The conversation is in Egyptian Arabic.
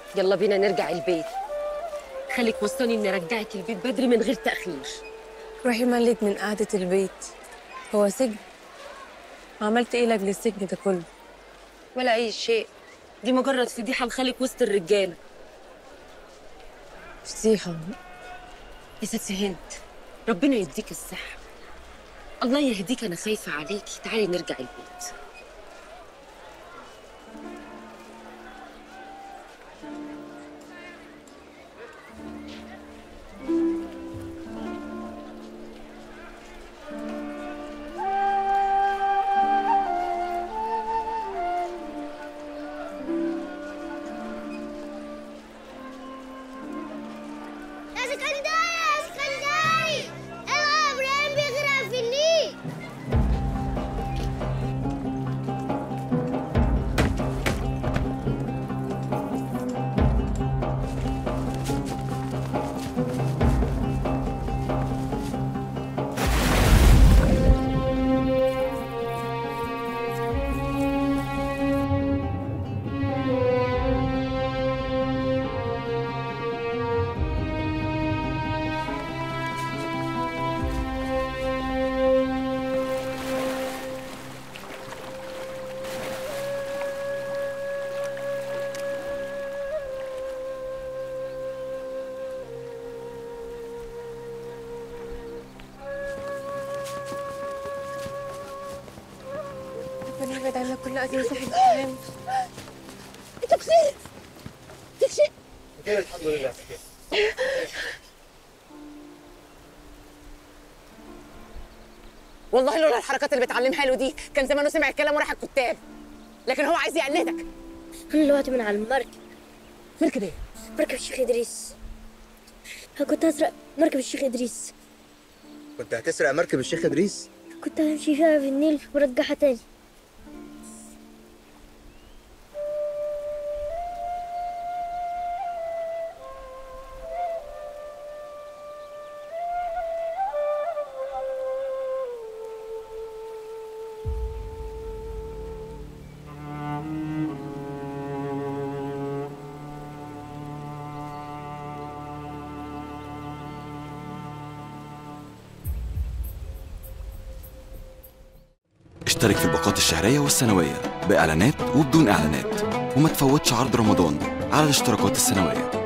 يلا بينا نرجع البيت خليك وصلني اني ارجعك البيت بدري من غير تاخير روحي ملك من قعدة البيت هو سجن عملت ايه لاجل السجن ده كله ولا اي شيء دي مجرد فضيحه لخالك وسط الرجاله فضيحة يا ست هند ربنا يديك الصحه الله يهديك انا خايفه عليكي تعالي نرجع البيت يا اسكندري يا اسكندري العب ابراهيم بيغرق في النيل ربنا يبعد عنا كل أذى وصحة الكلام والله لولا الحركات اللي بتعلمها له دي كان زمانه سمع الكلام وراح الكتاب لكن هو عايز يقلدك انا دلوقتي من على المركب مركب ايه؟ مركب الشيخ ادريس انا كنت هسرق مركب الشيخ ادريس كنت هتسرق مركب الشيخ ادريس كنت همشي فيها في النيل وارجعها تاني اشترك في الباقات الشهرية والسنوية بإعلانات وبدون إعلانات وما تفوتش عرض رمضان على الاشتراكات السنوية